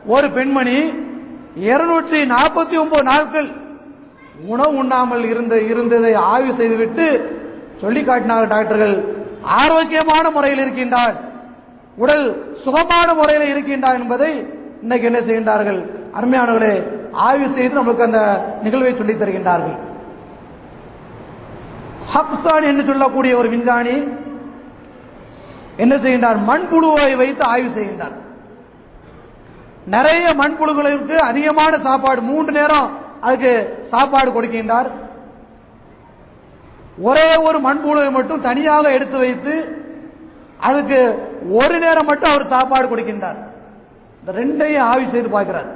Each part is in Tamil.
ஒரு பெண்மணி இருநூற்றி நாற்பத்தி ஒன்பது நாட்கள் உணவு உண்ணாமல் இருந்த இருந்ததை ஆய்வு செய்துவிட்டு சொல்லி காட்டினார் டாக்டர்கள் ஆரோக்கியமான முறையில் இருக்கின்றார் உடல் சுகமான முறையில் இருக்கின்றார் என்பதை இன்னைக்கு என்ன செய்கின்றார்கள் அருமையானவர்களே ஆய்வு செய்து நம்மளுக்கு அந்த நிகழ்வை சொல்லித் தருகின்றார்கள் ஹப்சான் என்று சொல்லக்கூடிய ஒரு விஞ்ஞானி என்ன செய்கின்றார் மண்புழுவை வைத்து ஆய்வு செய்கின்றார் நிறைய மண்புழுக்களுக்கு அதிகமான சாப்பாடு மூன்று நேரம் அதுக்கு சாப்பாடு கொடுக்கின்றார் ஒரே ஒரு மண்புழுவை மட்டும் தனியாக எடுத்து வைத்து அதுக்கு ஒரு நேரம் மட்டும் அவர் சாப்பாடு கொடுக்கின்றார் இந்த ரெண்டையும் ஆய்வு செய்து பார்க்கிறார்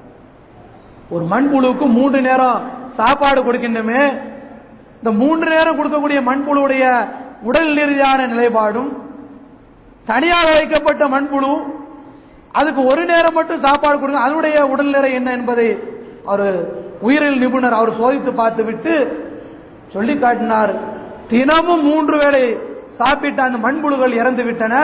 ஒரு மண்புழுவுக்கு மூன்று நேரம் சாப்பாடு கொடுக்கின்றமே இந்த மூன்று நேரம் கொடுக்கக்கூடிய மண்புழுவுடைய உடல் ரீதியான நிலைப்பாடும் தனியாக வைக்கப்பட்ட மண்புழு அதுக்கு ஒரு நேரம் மட்டும் சாப்பாடு கொடுங்க அதனுடைய உடல்நிலை என்ன என்பதை அவர் உயிரியல் நிபுணர் அவர் சோதித்து பார்த்து விட்டு சொல்லி காட்டினார் தினமும் மூன்று வேளை சாப்பிட்ட அந்த மண்புழுகள் இறந்து விட்டன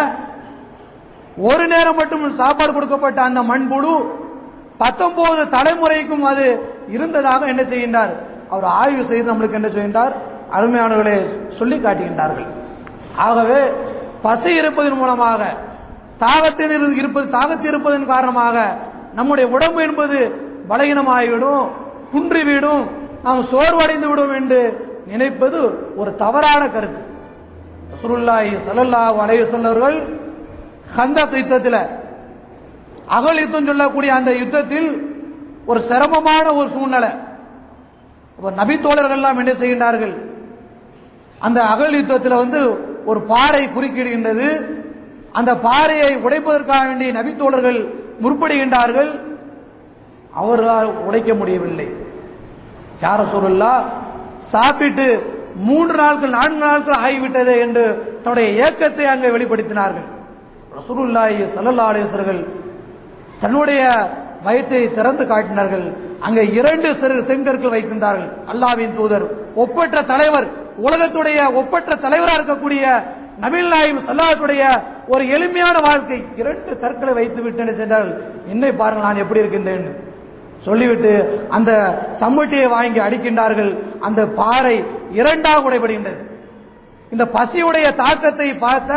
ஒரு நேரம் மட்டும் சாப்பாடு கொடுக்கப்பட்ட அந்த மண்புழு பத்தொன்பது தலைமுறைக்கும் அது இருந்ததாக என்ன செய்கின்றார் அவர் ஆய்வு செய்து நம்மளுக்கு என்ன செய்கின்றார் அருமையானவர்களை சொல்லி காட்டுகின்றார்கள் ஆகவே பசி இருப்பதன் மூலமாக தாகத்தில் இரு- இருப்பது தாகத்தில் இருப்பதன் காரணமாக நம்முடைய உடம்பு என்பது பலகீனமாகிவிடும் குன்றிவிடும் நாம் சோர்வடைந்து விடும் என்று நினைப்பது ஒரு தவறான கருத்து ரசூலுல்லாஹி ஸல்லல்லாஹு அலைஹி வஸல்லம் அவர்கள் ஹந்தக் யுத்தத்தில் அகல் யுத்தம் சொல்லக்கூடிய அந்த யுத்தத்தில் ஒரு சிரமமான ஒரு சூழ்நிலை அப்ப நபி தோழர்கள் எல்லாம் என்ன செய்கின்றார்கள் அந்த அகல் யுத்தத்தில் வந்து ஒரு பாறை குறுக்கிடுகின்றது அந்த பாறையை உடைப்பதற்காக வேண்டி நபி தோழர்கள் முற்படுகின்றார்கள் அவர்களால் உடைக்க முடியவில்லை யார சொல்லலா சாப்பிட்டு மூன்று நாட்கள் நான்கு நாட்கள் ஆகிவிட்டது என்று தன்னுடைய ஏக்கத்தை அங்கே வெளிப்படுத்தினார்கள் ரசூலுல்லாஹி ஸல்லல்லாஹு அலைஹி வஸல்லம் தன்னுடைய வயிற்றை திறந்து காட்டினார்கள் அங்கே இரண்டு சிறு செங்கற்கள் வைத்திருந்தார்கள் அல்லாவின் தூதர் ஒப்பற்ற தலைவர் உலகத்துடைய ஒப்பற்ற தலைவராக இருக்கக்கூடிய நபில் நாயிம் சல்லாத்துடைய ஒரு எளிமையான வாழ்க்கை இரண்டு கற்களை வைத்து விட்டு என்ன சென்றார்கள் என்னை பாருங்கள் நான் எப்படி இருக்கின்றேன் சொல்லிவிட்டு அந்த சம்மட்டியை வாங்கி அடிக்கின்றார்கள் அந்த பாறை இரண்டாக உடைபடுகின்றது இந்த பசியுடைய தாக்கத்தை பார்த்த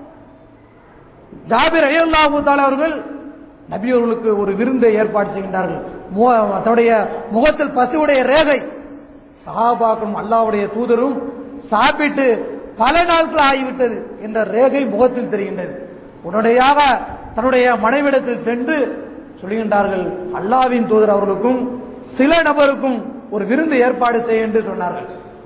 ஜாபிர் அலியல்லாஹு தாலா அவர்கள் நபி அவர்களுக்கு ஒரு விருந்தை ஏற்பாடு செய்கின்றார்கள் மு- தன்னுடைய முகத்தில் பசியுடைய ரேகை சஹாபாக்களும் அல்லாஹ்வுடைய தூதரும் சாப்பிட்டு பல நாட்கள் ஆகிவிட்டது என்ற ரேகை முகத்தில் தெரிகின்றது உடனடியாக தன்னுடைய மனைவிடத்தில் சென்று சொல்லுகின்றார்கள் அல்லாவின் தூதர் அவர்களுக்கும் சில நபருக்கும் ஒரு விருந்து ஏற்பாடு செய்ய என்று சொன்னார்கள்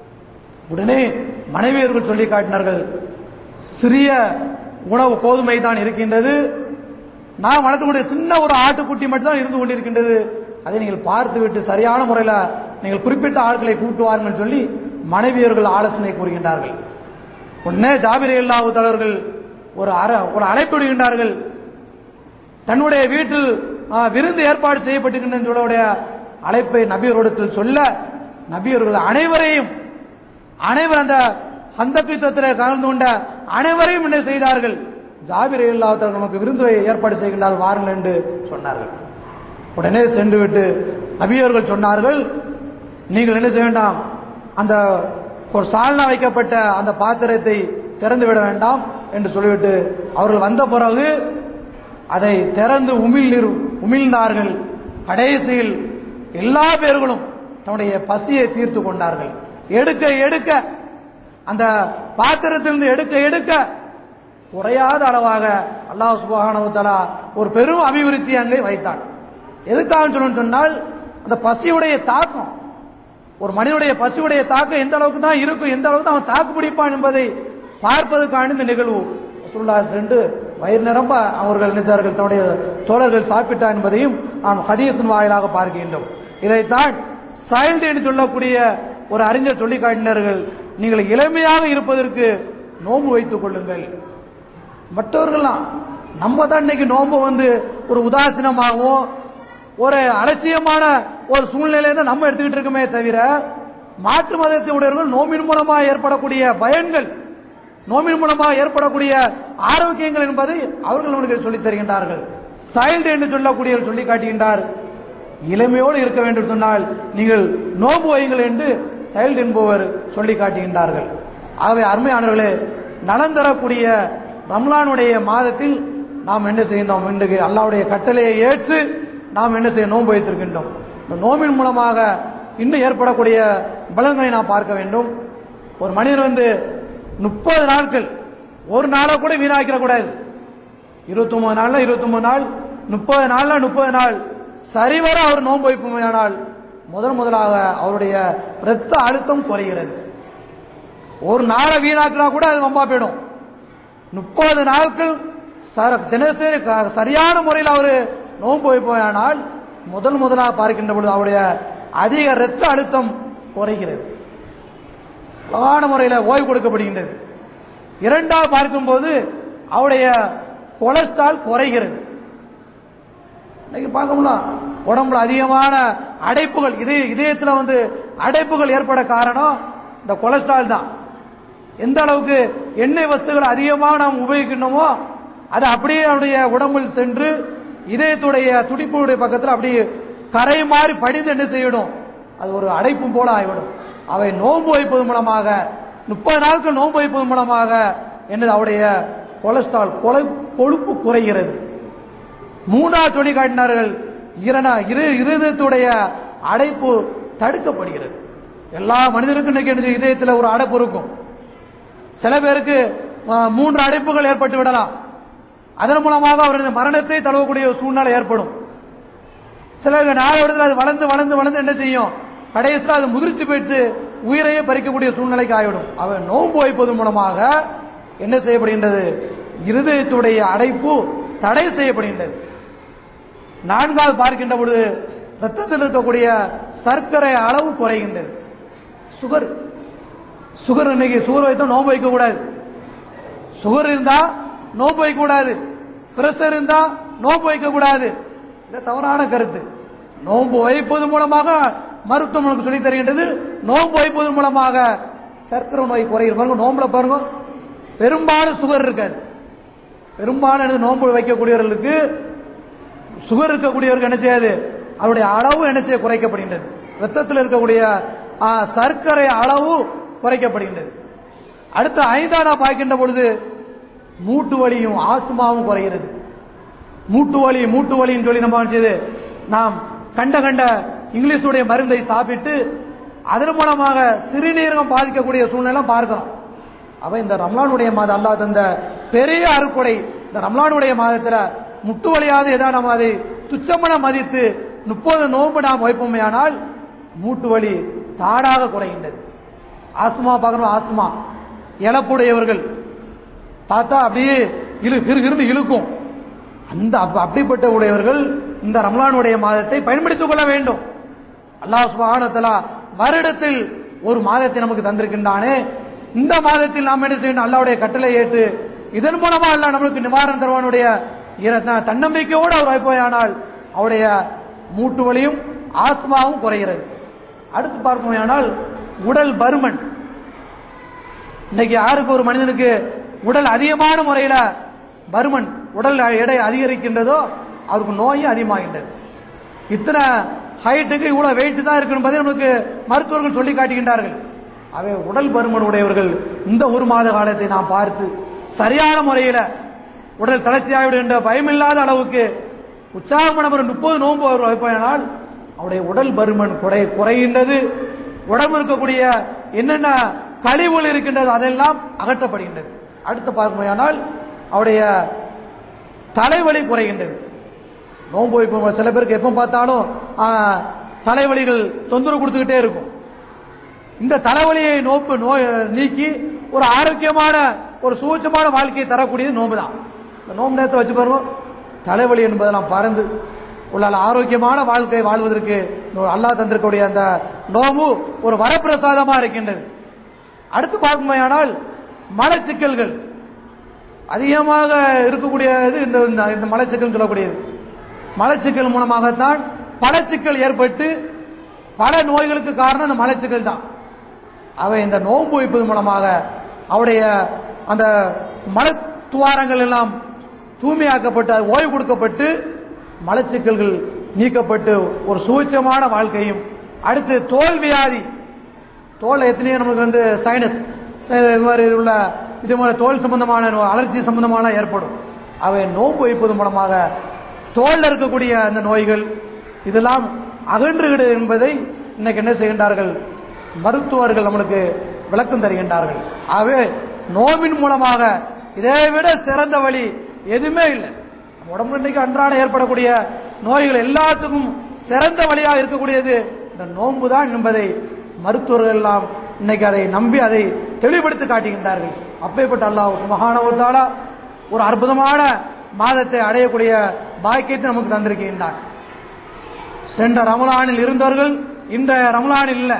உடனே மனைவியர்கள் சொல்லி காட்டினார்கள் சிறிய உணவு கோதுமை தான் இருக்கின்றது நான் வளர்த்துக்கூடிய சின்ன ஒரு ஆட்டுக்குட்டி மட்டும் தான் இருந்து கொண்டிருக்கின்றது அதை நீங்கள் பார்த்துவிட்டு சரியான முறையில் நீங்கள் குறிப்பிட்ட ஆட்களை கூட்டுவார்கள் சொல்லி மனைவியர்கள் ஆலோசனை கூறுகின்றார்கள் உடனே ஜாபிர் அல்லாஹு தலைவர்கள் ஒரு அற ஒரு அழைப்பு விடுகின்றார்கள் தன்னுடைய வீட்டில் ஆ, விருந்து ஏற்பாடு செய்யப்பட்டிருக்கின்ற சொல்லக்கூடிய அழைப்பை நபியரோடத்தில் சொல்ல நபியர்கள் அனைவரையும் அனைவர் அந்த அந்த யுத்தத்தில் கலந்து கொண்ட அனைவரையும் என்ன செய்தார்கள் ஜாபிர் இல்லாதவர்கள் நமக்கு விருந்து ஏற்பாடு செய்கின்றார் வாருங்கள் என்று சொன்னார்கள் உடனே சென்று விட்டு நபியர்கள் சொன்னார்கள் நீங்கள் என்ன செய்ய வேண்டாம் அந்த ஒரு சால்னா வைக்கப்பட்ட அந்த பாத்திரத்தை திறந்து விட வேண்டாம் என்று சொல்லிவிட்டு அவர்கள் வந்த பிறகு அதை திறந்து உமிழ் உமிழ்ந்தார்கள் கடைசியில் எல்லா பேர்களும் தன்னுடைய பசியை தீர்த்து கொண்டார்கள் எடுக்க எடுக்க அந்த பாத்திரத்திலிருந்து எடுக்க எடுக்க குறையாத அளவாக அல்லாஹ் சுப்ஹானஹு வ தஆலா ஒரு பெரும் அபிவிருத்தி அங்கே வைத்தான் எதுக்காக சொல்லணும்னு சொன்னால் அந்த பசியுடைய தாக்கம் ஒரு மனிதனுடைய பசியுடைய தாக்கம் எந்த அளவுக்கு தான் இருக்கும் எந்த அளவுக்கு தான் அவன் தாக்கு பிடிப்பான் என்பதை பார்ப்பதற்கான இந்த நிகழ்வு ரசூலுல்லாஹ் சென்று வயிறு நிரம்ப அவர்கள் நினைச்சார்கள் தன்னுடைய தோழர்கள் சாப்பிட்டார் என்பதையும் நாம் ஹதீஸின் வாயிலாக பார்க்கின்றோம் இதைத்தான் சைல்டு என்று சொல்லக்கூடிய ஒரு அறிஞர் சொல்லி காட்டினார்கள் நீங்கள் இளமையாக இருப்பதற்கு நோன்பு வைத்துக் கொள்ளுங்கள் மற்றவர்கள்லாம் நம்ம தான் இன்னைக்கு நோன்பு வந்து ஒரு உதாசீனமாகவும் ஒரு அலட்சியமான ஒரு சூழ்நிலையை தான் நம்ம எடுத்துக்கிட்டு இருக்கோமே தவிர மாற்று மதத்தை உடையவர்கள் நோம்பின் மூலமாக ஏற்படக்கூடிய பயன்கள் நோம்பின் மூலமாக ஏற்படக்கூடிய ஆரோக்கியங்கள் என்பதை அவர்கள் நமக்கு சொல்லித் தருகின்றார்கள் சைல்டு என்று சொல்லக்கூடிய சொல்லி காட்டுகின்றார் இளமையோடு இருக்க வேண்டும் சொன்னால் நீங்கள் நோன்பு வையுங்கள் என்று சைல்டு என்பவர் சொல்லி காட்டுகின்றார்கள் ஆகவே அருமையானவர்களே நலன் தரக்கூடிய ரம்லானுடைய மாதத்தில் நாம் என்ன செய்கின்றோம் இன்றைக்கு அல்லாவுடைய கட்டளையை ஏற்று நாம் என்ன செய்ய நோன்பு வைத்திருக்கின்றோம் இந்த நோம்பின் மூலமாக இன்னும் ஏற்படக்கூடிய பலன்களை நாம் பார்க்க வேண்டும் ஒரு மனிதர் வந்து முப்பது நாட்கள் ஒரு நாளை கூட வீணாக்கிற கூடாது இருபத்தி ஒன்பது நாள்ல இருபத்தி ஒன்பது நாள் முப்பது நாள்ல முப்பது நாள் சரிவர அவர் நோன்பு வைப்போமையானால் முதல் முதலாக அவருடைய இரத்த அழுத்தம் குறைகிறது ஒரு நாளை வீணாக்கினா கூட அது வம்பா போயிடும் முப்பது நாட்கள் சர- தினசரி க- சரியான முறையில் அவர் நோன்பு வைப்போயானால் முதல் முதலாக பார்க்கின்ற பொழுது அவருடைய அதிக இரத்த அழுத்தம் குறைகிறது அழகான முறையில் ஓய்வு கொடுக்கப்படுகின்றது இரண்டாவது பார்க்கும்போது அவருடைய கொலஸ்ட்ரால் குறைகிறது இன்னைக்கு பார்க்கணும்ல உடம்புல அதிகமான அடைப்புகள் இதய இதயத்துல வந்து அடைப்புகள் ஏற்பட காரணம் இந்த கொலஸ்ட்ரால் தான் எந்த அளவுக்கு எண்ணெய் வஸ்துகள் அதிகமாக நாம் உபயோகிக்கணுமோ அது அப்படியே அவருடைய உடம்பில் சென்று இதயத்துடைய துடிப்புடைய பக்கத்தில் அப்படியே கரை மாறி படிந்து என்ன செய்யணும் அது ஒரு அடைப்பு போல ஆகிவிடும் அவை நோன்பு வைப்பது மூலமாக முப்பது நாட்கள் நோன்பு வைப்பது மூலமாக என்னது அவருடைய கொலஸ்ட்ரால் கொலை- கொழுப்பு குறைகிறது மூன்றாவது சொல்லி காட்டினார்கள் இரண இரு இருதயத்துடைய அடைப்பு தடுக்கப்படுகிறது எல்லா மனிதருக்கும் இன்னைக்கு என்ன செய்யும்? இதயத்துல ஒரு அடைப்பு இருக்கும் சில பேருக்கு ஆ, மூன்று அடைப்புகள் ஏற்பட்டு விடலாம் அதன் மூலமாக அவரது மரணத்தை தழுவக்கூடிய ஒரு சூழ்நிலை ஏற்படும் சில நாளோடத்தில் அது வளர்ந்து வளர்ந்து வளர்ந்து என்ன செய்யும் கடைசியில் அது முதிர்ச்சி பெற்று உயிரையே பறிக்கக்கூடிய சூழ்நிலைக்கு ஆகிவிடும் அவன் நோன்பு வைப்பது மூலமாக என்ன செய்யப்படுகின்றது இருதயத்துடைய அடைப்பு தடை செய்யப்படுகின்றது நான்காவது பார்க்கின்ற பொழுது ரத்தத்தில் இருக்கக்கூடிய சர்க்கரை அளவு குறைகின்றது சுகர் சுகர் இன்னைக்கு சுகர் வைத்தா நோன்பு வைக்க கூடாது சுகர் இருந்தா நோன்பு வைக்க கூடாது பிரஷர் இருந்தா நோன்பு வைக்க கூடாது இது தவறான கருத்து நோன்பு வைப்பது மூலமாக மருத்துவம் நமக்கு சொல்லித் தருகின்றது நோன்பு வைப்பது மூலமாக சர்க்கரை நோய் குறையும் பாருங்க நோம்புல பாருங்க பெரும்பாலும் சுகர் இருக்காது பெரும்பாலும் எனது நோன்பு வைக்கக்கூடியவர்களுக்கு சுகர் இருக்கக்கூடியவருக்கு என்ன செய்யாது அவருடைய அளவு என்ன செய்ய குறைக்கப்படுகின்றது ரத்தத்தில் இருக்கக்கூடிய ஆ, சர்க்கரை அளவு குறைக்கப்படுகின்றது அடுத்த ஐந்தானா பார்க்கின்ற பொழுது மூட்டு வலியும் ஆஸ்துமாவும் குறைகிறது மூட்டு வலி மூட்டு வலின்னு சொல்லி நம்ம என்ன செய்யுது நாம் கண்ட கண்ட இங்கிலீஷுடைய மருந்தை சாப்பிட்டு அதன் மூலமாக சிறுநீரகம் பாதிக்கக்கூடிய சூழ்நிலை பார்க்கிறோம் அவ இந்த ரம்லானுடைய மாதம் அல்லாஹ் தந்த பெரிய அருட்கொடை இந்த ரம்லானுடைய மாதத்துல முட்டு வழியாவது ஏதாவது நம்ம அதை துச்சமன மதித்து முப்பது நோன்பு நாம் வைப்போமையானால் மூட்டு வலி தாடாக குறைகின்றது ஆஸ்துமா பார்க்கணும் ஆஸ்துமா இழப்புடையவர்கள் பார்த்தா அப்படியே இழு கிருகிருந்து இழுக்கும் அந்த அப்ப- அப்படிப்பட்ட உடையவர்கள் இந்த ரம்லானுடைய மாதத்தை பயன்படுத்திக் கொள்ள வேண்டும் அல்லாஹ் சுப்ஹானஹு வ தஆலா வருடத்தில் ஒரு மாதத்தை நமக்கு தந்திருக்கின்றானே இந்த மாதத்தில் நாம் என்ன செய்யணும் அல்லாஹ்வுடைய கட்டளை ஏற்று இதன் மூலமா அல்லாஹ் நம்மளுக்கு நிவாரணம் தருவானுடைய இர- த- தன்னம்பிக்கையோடு அவர் வைப்போயானால் அவருடைய மூட்டு வலியும் ஆஸ்மாவும் குறைகிறது அடுத்து பார்ப்போமானால் உடல் பருமன் இன்னைக்கு யாருக்கு ஒரு மனிதனுக்கு உடல் அதிகமான முறையில பருமன் உடல் எடை அதிகரிக்கின்றதோ அவருக்கு நோயும் அதிகமாகின்றது இத்தனை ஹைட்டுக்கு இவ்வளவு வெயிட் தான் இருக்கு என்பதை நமக்கு மருத்துவர்கள் சொல்லி காட்டுகின்றார்கள் அவை உடல் பருமன் உடையவர்கள் இந்த ஒரு மாத காலத்தை நாம் பார்த்து சரியான முறையில உடல் தளர்ச்சியாகிவிடும் என்ற பயமில்லாத அளவுக்கு உற்சாகமான ஒரு முப்பது நோன்பு அவர் வைப்பானால் அவருடைய உடல் பருமன் குறை குறைகின்றது உடம்பு இருக்கக்கூடிய என்னென்ன கழிவுகள் இருக்கின்றது அதெல்லாம் அகற்றப்படுகின்றது அடுத்து பார்க்கும்போது அவருடைய தலைவலி குறைகின்றது நோன்பு வைப்போம் சில பேருக்கு எப்ப பார்த்தாலும் ஆ, தலைவலிகள் தொந்தரவு கொடுத்துக்கிட்டே இருக்கும் இந்த தலைவலியை நோப்பு நோய் நீக்கி ஒரு ஆரோக்கியமான ஒரு சூட்சமான வாழ்க்கையை தரக்கூடியது நோன்பு தான் இந்த நோம்பு நேரத்தை வச்சு பாருங்க தலைவலி என்பதெல்லாம் பறந்து உள்ள ஆரோக்கியமான வாழ்க்கை வாழ்வதற்கு அல்லாஹ் தந்திருக்கக்கூடிய அந்த நோம்பு ஒரு வரப்பிரசாதமா இருக்கின்றது அடுத்து பார்க்கும்போது மலச்சிக்கல்கள் அதிகமாக இருக்கக்கூடியது இந்த இந்த- இந்த மலச்சிக்கல் சொல்லக்கூடியது மலச்சிக்கல் மூலமாகத்தான் பல சிக்கல் ஏற்பட்டு பல நோய்களுக்கு காரணம் இந்த மலச்சிக்கல் தான் அவை இந்த நோன்பு வைப்பது மூலமாக அவருடைய அந்த மலத்துவாரங்கள் எல்லாம் தூய்மையாக்கப்பட்டு அது ஓய்வு கொடுக்கப்பட்டு மலச்சிக்கல்கள் நீக்கப்பட்டு ஒரு சூட்சமான வாழ்க்கையும் அடுத்து தோல் வியாதி தோல் எத்தனையோ நம்மளுக்கு வந்து சைனஸ் இது மாதிரி உள்ள இது மாதிரி தோல் சம்பந்தமான நோ- அலர்ஜி சம்பந்தமான ஏற்படும் அவை நோன்பு வைப்பது மூலமாக தோல்ல இருக்கக்கூடிய அந்த நோய்கள் இதெல்லாம் அகன்றுகிடு என்பதை இன்னைக்கு என்ன செய்கின்றார்கள் மருத்துவர்கள் நம்மளுக்கு விளக்கம் தருகின்றார்கள் ஆகவே நோம்பின் மூலமாக இதை விட சிறந்த வழி எதுவுமே இல்லை நம்ம உடம்புல இன்னைக்கு அன்றாட ஏற்படக்கூடிய நோய்கள் எல்லாத்துக்கும் சிறந்த வழியாக இருக்கக்கூடியது இந்த நோன்பு தான் என்பதை மருத்துவர்கள் எல்லாம் இன்னைக்கு அதை நம்பி அதை தெளிவுபடுத்தி காட்டுகின்றார்கள் அப்பேற்பட்ட அல்லாஹ் சுபஹானவத்தாலா ஒரு அற்புதமான மாதத்தை அடையக்கூடிய பாக்கியத்தை நமக்கு தந்திருக்கின்றான் சென்ற ரமலானில் இருந்தவர்கள் இன்றைய ரமலானில் இல்லை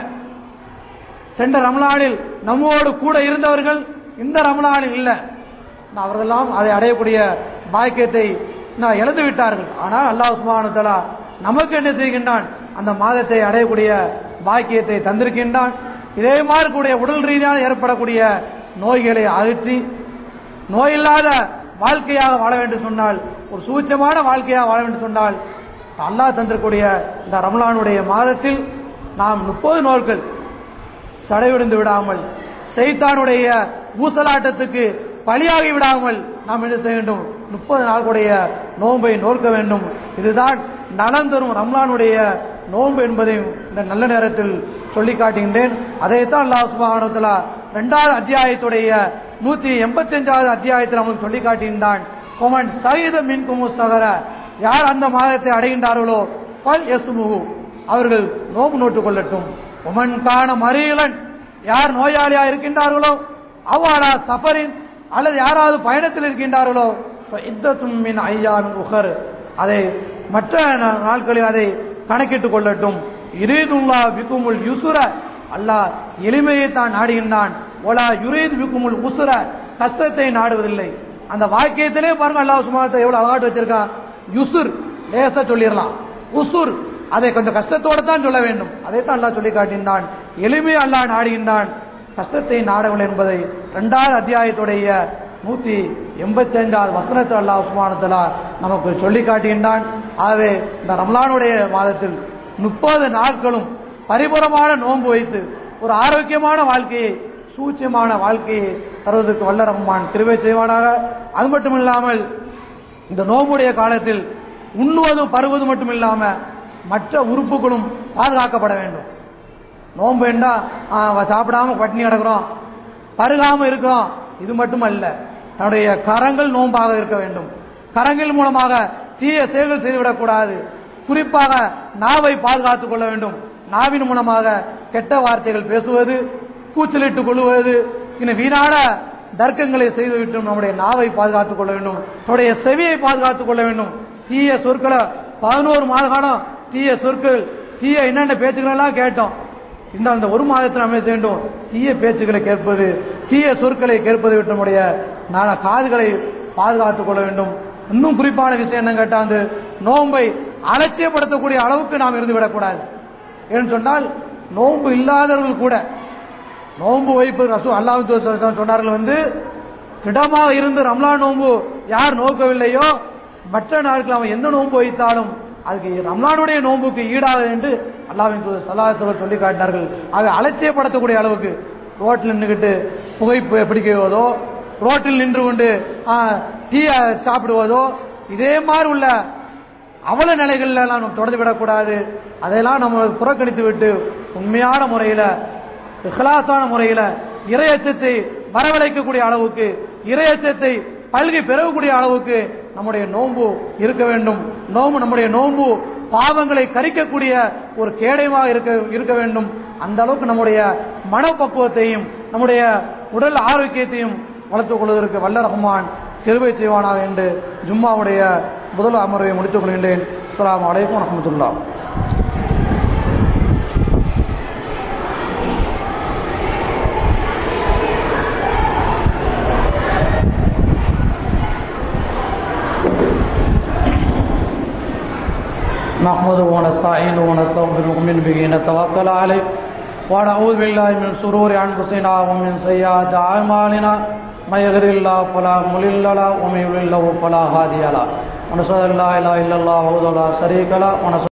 சென்ற ரமலானில் நம்மோடு கூட இருந்தவர்கள் இந்த ரமலானில் இல்லை அவர்களெல்லாம் அதை அடையக்கூடிய பாக்கியத்தை நான் இழந்து விட்டார்கள் ஆனால் அல்லாஹ் சுப்ஹானஹு தஆலா நமக்கு என்ன செய்கின்றான் அந்த மாதத்தை அடையக்கூடிய பாக்கியத்தை தந்திருக்கின்றான் இதே மாதிரி கூடிய உடல் ரீதியான ஏற்படக்கூடிய நோய்களை அகற்றி நோயில்லாத வாழ்க்கையாக வாழ வேண்டும் சொன்னால் ஒரு சூட்சமான வாழ்க்கையாக வாழ வேண்டும் சொன்னால் அல்லாஹ் தந்திருக்கூடிய இந்த ரமலானுடைய மாதத்தில் நாம் முப்பது நாட்கள் சடைவிடுந்து விடாமல் செய்தானுடைய ஊசலாட்டத்துக்கு பலியாகி விடாமல் நாம் என்ன செய்ய வேண்டும் முப்பது நாளுடைய நோன்பை நோக்க வேண்டும் இதுதான் நலன் தரும் ரம்லானுடைய நோன்பு என்பதையும் இந்த நல்ல நேரத்தில் சொல்லி காட்டுகின்றேன் அதைத்தான் அல்லாஹ் சுப்ஹானஹு வ தஆலா இரண்டாவது அத்தியாயத்துடைய நூத்தி எண்பத்தி அஞ்சாவது அத்தியாயத்தில் நமக்கு சொல்லி காட்டுகின்றான் கொமன் சகித மின் குமு சகர யார் அந்த மாதத்தை அடைகின்றார்களோ பல் எசுமுகு அவர்கள் நோம்பு நோட்டுக் கொள்ளட்டும் உமன் காண மறியலன் யார் நோயாளியா இருக்கின்றார்களோ அவ்வாடா சஃபரின் அல்லது யாராவது பயணத்தில் இருக்கின்றார்களோ இத்தத்தும் மின் ஐயாமின் உகர் அதை மற்ற நா- நாட்களில் அதை கணக்கிட்டுக் கொள்ளட்டும் இரீதுல்லா விக்குமுல் யுசுர அல்லாஹ் எளிமையை தான் நாடுகின்றான் ஒலா யுரீது விக்குமுல் உசுர கஷ்டத்தை நாடுவதில்லை அந்த வாக்கியத்திலே பாருங்க அல்லாஹ் சுமாரத்தை எவ்வளவு அழகாட்டு வச்சிருக்கான் யுசுர் லேசா சொல்லிடலாம் உசுர் அதை கொஞ்சம் கஷ்டத்தோட தான் சொல்ல வேண்டும் அதைத்தான் அல்லாஹ் சொல்லி காட்டினான் எளிமை அல்லாஹ் நாடுகின்றான் கஷ்டத்தை நாடவில்லை என்பதை இரண்டாவது அத்தியாயத்துடைய நூத்தி எண்பத்தி ஐந்தாவது வசனத்தில் அல்லாஹ் உஸ்மானத்தலா நமக்கு சொல்லி காட்டுகின்றான் ஆகவே இந்த ரம்லானுடைய மாதத்தில் முப்பது நாட்களும் பரிபூரமான நோன்பு வைத்து ஒரு ஆரோக்கியமான வாழ்க்கையை சூட்சமான வாழ்க்கையை தருவதற்கு வல்ல ரஹ்மான் கிருபை செய்வானாக அது மட்டும் இல்லாமல் இந்த நோம்புடைய காலத்தில் உண்ணுவதும் பருவதும் மட்டும் இல்லாம மற்ற உறுப்புகளும் பாதுகாக்கப்பட வேண்டும் நோன்பு என்றா ஆ, சாப்பிடாம பட்டினி கிடக்கிறோம் பருகாம இருக்கிறோம் இது மட்டுமல்ல தன்னுடைய கரங்கள் நோன்பாக இருக்க வேண்டும் கரங்கள் மூலமாக தீய செயல்கள் செய்துவிடக்கூடாது குறிப்பாக நாவை பாதுகாத்துக் கொள்ள வேண்டும் நாவின் மூலமாக கெட்ட வார்த்தைகள் பேசுவது கூச்சலிட்டுக் கொள்வது இன்னும் வீணான தர்க்கங்களை செய்துவிட்டு நம்முடைய நாவை பாதுகாத்துக் கொள்ள வேண்டும் நம்முடைய செவியை பாதுகாத்துக் கொள்ள வேண்டும் தீய சொற்களை பதினோரு மாத காலம் தீய சொற்கள் தீய என்னென்ன பேச்சுக்கள் எல்லாம் கேட்டோம் இந்த அந்த ஒரு மாதத்தில் நம்ம என்ன செய்ய வேண்டும் தீய பேச்சுக்களை கேட்பது தீய சொற்களை கேட்பது விட்டு நம்முடைய நான காதுகளை பாதுகாத்துக் கொள்ள வேண்டும் இன்னும் குறிப்பான விஷயம் என்ன கேட்டா அந்த நோன்பை அலட்சியப்படுத்தக்கூடிய அளவுக்கு நாம் இருந்து விடக்கூடாது ஏன்னு சொன்னால் நோன்பு இல்லாதவர்கள் கூட நோன்பு வைப்பு ரசூ அல்லாஹ் சொன்னார்கள் வந்து திடமாக இருந்து ரம்லான் நோன்பு யார் நோக்கவில்லையோ மற்ற நாட்கள் அவன் எந்த நோன்பு வைத்தாலும் அதுக்கு ரம்லானுடைய நோன்புக்கு ஈடாக என்று அல்லாவின் தூதர் சல்லாஹர் சொல்லி காட்டினார்கள் அவை அலட்சியப்படுத்தக்கூடிய அளவுக்கு ரோட்டில் நின்றுகிட்டு புகை பி- பிடிக்குவதோ ரோட்டில் நின்று கொண்டு ஆ, டீ ஆ, சாப்பிடுவதோ இதே மாதிரி உள்ள அவல நிலைகள்ல எல்லாம் நம்ம தொடர்ந்து விடக்கூடாது அதையெல்லாம் நம்ம புறக்கணித்து விட்டு உண்மையான முறையில இஹ்லாஸான முறையில இரையச்சத்தை வரவழைக்கக்கூடிய அளவுக்கு இரையச்சத்தை பல்கி பெறக்கூடிய அளவுக்கு நம்முடைய நோன்பு இருக்க வேண்டும் நோன்பு நம்முடைய நோன்பு பாவங்களை கரிக்கக்கூடிய ஒரு கேடயமாக இருக்க இருக்க வேண்டும் அந்த அளவுக்கு நம்முடைய மனப்பக்குவத்தையும் நம்முடைய உடல் ஆரோக்கியத்தையும் வளர்த்துக் கொள்வதற்கு வல்ல ரஹ்மான் கிருபை செய்வானாக என்று ஜும்மாவுடைய முதல் அமர்வை முடித்துக் கொள்கின்றேன் அஸ்ஸலாமு அலைக்கும் வரஹ்மத்துல்லாஹ் نحمده ونستعينه ونستغفره ومن به نتوكل عليه ونعوذ بالله من شرور انفسنا ومن سيئات اعمالنا من يهده الله فلا مضل له ومن يضلل له فلا هادي له ونشهد ان لا اله الا الله وحده لا شريك له ونشهد